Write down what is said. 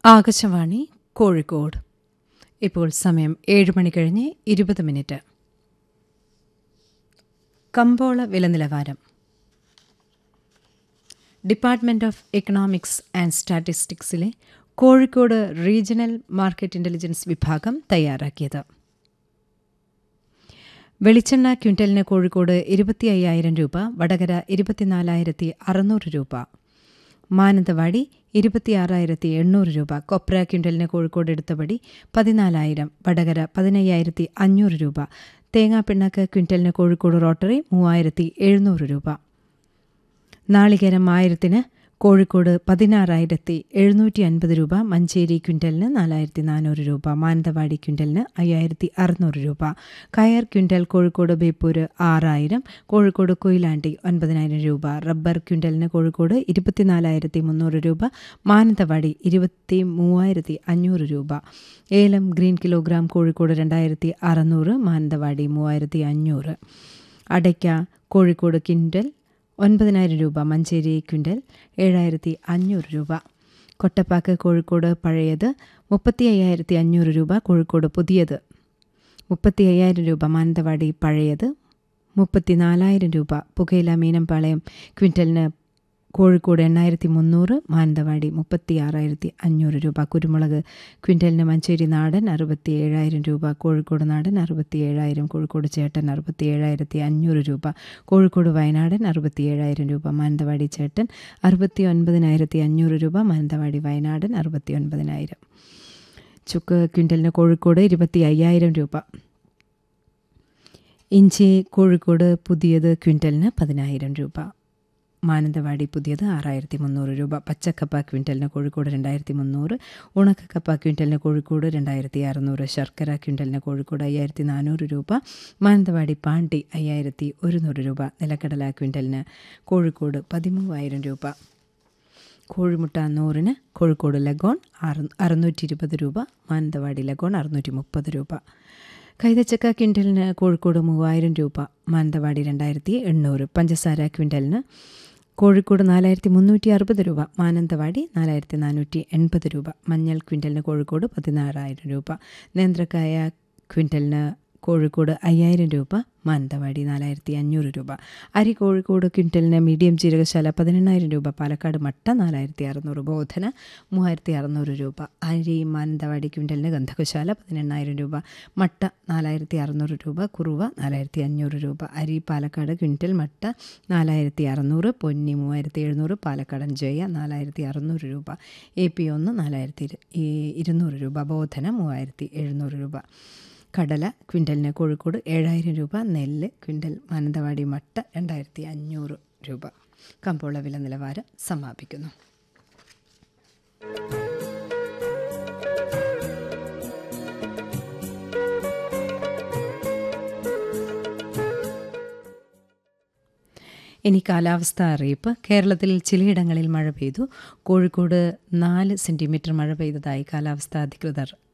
ആകാശവാണി കോഴിക്കോട് ഇപ്പോൾ സമയം ഏഴ് മണി കഴിഞ്ഞ് ഇരുപത് മിനിറ്റ് കമ്പോള വില നിലവാരം ഡിപ്പാർട്ട്മെന്റ് ഓഫ് എക്കണോമിക്സ് ആൻഡ് സ്റ്റാറ്റിസ്റ്റിക്സിലെ കോഴിക്കോട് റീജിയണൽ മാർക്കറ്റ് ഇന്റലിജൻസ് വിഭാഗം തയ്യാറാക്കിയത് വെളിച്ചെണ്ണ ക്വിൻ്റലിന് കോഴിക്കോട് ഇരുപത്തി അയ്യായിരം രൂപ വടകര ഇരുപത്തിനാലായിരത്തി അറുന്നൂറ് രൂപ മാനന്തവാടി ഇരുപത്തിയാറായിരത്തി എണ്ണൂറ് രൂപ കൊപ്ര ക്വിൻ്റലിന് കോഴിക്കോട് എടുത്തപടി പതിനാലായിരം വടകര പതിനയ്യായിരത്തി അഞ്ഞൂറ് രൂപ തേങ്ങാപ്പിണ്ണക്ക് ക്വിൻ്റലിന് കോഴിക്കോട് റോട്ടറി മൂവായിരത്തി എഴുന്നൂറ് രൂപ നാളികേരം ആയിരത്തിന് കോഴിക്കോട് പതിനാറായിരത്തി എഴുന്നൂറ്റി അൻപത് രൂപ മഞ്ചേരി ക്വിൻ്റലിന് നാലായിരത്തി നാനൂറ് രൂപ മാനന്തവാടി ക്വിൻ്റലിന് അയ്യായിരത്തി അറുന്നൂറ് രൂപ കയർ ക്വിൻ്റൽ കോഴിക്കോട് ബേപ്പൂര് ആറായിരം കോഴിക്കോട് കൊയിലാണ്ടി ഒൻപതിനായിരം രൂപ റബ്ബർ ക്വിൻ്റലിന് കോഴിക്കോട് ഇരുപത്തിനാലായിരത്തി മുന്നൂറ് രൂപ മാനന്തവാടി ഇരുപത്തി മൂവായിരത്തി അഞ്ഞൂറ് രൂപ ഏലം ഗ്രീൻ കിലോഗ്രാം കോഴിക്കോട് രണ്ടായിരത്തി അറുന്നൂറ് മാനന്തവാടി മൂവായിരത്തി അഞ്ഞൂറ് അടയ്ക്ക കോഴിക്കോട് ക്വിൻ്റൽ ഒൻപതിനായിരം രൂപ മഞ്ചേരി ക്വിൻ്റൽ ഏഴായിരത്തി അഞ്ഞൂറ് രൂപ കൊട്ടപ്പാക്ക് കോഴിക്കോട് പഴയത് മുപ്പത്തി അയ്യായിരത്തി അഞ്ഞൂറ് രൂപ കോഴിക്കോട് പുതിയത് മുപ്പത്തി അയ്യായിരം രൂപ മാനന്തവാടി പഴയത് മുപ്പത്തി നാലായിരം രൂപ പുകയില മീനമ്പാളയം ക്വിൻ്റലിന് കോഴിക്കോട് എണ്ണായിരത്തി മുന്നൂറ് മാനന്തവാടി മുപ്പത്തി ആറായിരത്തി അഞ്ഞൂറ് രൂപ കുരുമുളക് ക്വിൻ്റലിന് മഞ്ചേരി നാടൻ അറുപത്തി ഏഴായിരം രൂപ കോഴിക്കോട് നാടൻ അറുപത്തി ഏഴായിരം കോഴിക്കോട് ചേട്ടൻ അറുപത്തി ഏഴായിരത്തി അഞ്ഞൂറ് രൂപ കോഴിക്കോട് വയനാടൻ അറുപത്തി ഏഴായിരം രൂപ മാനന്തവാടി ചേട്ടൻ അറുപത്തി ഒൻപതിനായിരത്തി അഞ്ഞൂറ് രൂപ മാനന്തവാടി വയനാടൻ അറുപത്തി ഒൻപതിനായിരം ചുക്ക് ക്വിൻ്റലിന് കോഴിക്കോട് ഇരുപത്തി അയ്യായിരം രൂപ ഇഞ്ചി കോഴിക്കോട് പുതിയത് ക്വിൻ്റലിന് പതിനായിരം രൂപ മാനന്തവാടി പുതിയത് ആറായിരത്തി മുന്നൂറ് രൂപ പച്ചക്കപ്പ ക്വിൻ്റലിന് കോഴിക്കോട് രണ്ടായിരത്തി മുന്നൂറ് ഉണക്കക്കപ്പ ക്വിൻ്റലിന് കോഴിക്കോട് രണ്ടായിരത്തി അറുന്നൂറ് ശർക്കര ക്വിൻ്റലിന് കോഴിക്കോട് അയ്യായിരത്തി നാനൂറ് രൂപ മാനന്തവാടി പാണ്ടി അയ്യായിരത്തി ഒരുന്നൂറ് രൂപ നിലക്കടല ക്വിൻ്റലിന് കോഴിക്കോട് പതിമൂവായിരം രൂപ കോഴിമുട്ട നൂറിന് കോഴിക്കോട് ലഗോൺ അറു അറുന്നൂറ്റി ഇരുപത് രൂപ മാനന്തവാടി ലഗോൺ അറുന്നൂറ്റി മുപ്പത് രൂപ കൈതച്ചക്ക ക്വിൻ്റലിന് കോഴിക്കോട് മൂവായിരം രൂപ മാനന്തവാടി രണ്ടായിരത്തി എണ്ണൂറ് പഞ്ചസാര ക്വിൻ്റലിന് കോഴിക്കോട് നാലായിരത്തി മുന്നൂറ്റി അറുപത് രൂപ മാനന്തവാടി നാലായിരത്തി നാനൂറ്റി എൺപത് രൂപ മഞ്ഞൾ ക്വിൻ്റലിന് കോഴിക്കോട് പതിനാറായിരം രൂപ നേന്ത്രക്കായ ക്വിൻ്റലിന് കോഴിക്കോട് അയ്യായിരം രൂപ മാനന്തവാടി നാലായിരത്തി അഞ്ഞൂറ് രൂപ അരി കോഴിക്കോട് ക്വിൻ്റലിന് മീഡിയം ജീരകശാല പതിനെണ്ണായിരം രൂപ പാലക്കാട് മട്ട നാലായിരത്തി അറുന്നൂറ് ബോധന മൂവായിരത്തി അറുന്നൂറ് രൂപ അരി മാനന്തവാടി ക്വിൻ്റലിന് ഗന്ധകശാല പതിനെണ്ണായിരം രൂപ മട്ട നാലായിരത്തി അറുന്നൂറ് രൂപ കുറുവ നാലായിരത്തി അഞ്ഞൂറ് രൂപ അരി പാലക്കാട് ക്വിൻ്റൽ മട്ട നാലായിരത്തി അറുന്നൂറ് പൊന്നി മൂവായിരത്തി എഴുന്നൂറ് പാലക്കാടൻ ജയ നാലായിരത്തി അറുന്നൂറ് രൂപ എ പി ഒന്ന് നാലായിരത്തി ഇരുന്നൂറ് രൂപ ബോധന മൂവായിരത്തി എഴുന്നൂറ് രൂപ കടല ക്വിൻ്റലിന് കോഴിക്കോട് ഏഴായിരം രൂപ നെല്ല് ക്വിൻ്റൽ മാനന്തവാടി മട്ട രണ്ടായിരത്തി അഞ്ഞൂറ് രൂപ കമ്പോള വില നിലവാരം സമാപിക്കുന്നു ഇനി കാലാവസ്ഥ അറിയിപ്പ് കേരളത്തിൽ ചിലയിടങ്ങളിൽ മഴ പെയ്തു കോഴിക്കോട് നാല് സെൻറ്റിമീറ്റർ മഴ പെയ്തതായി കാലാവസ്ഥാ അധികൃതർ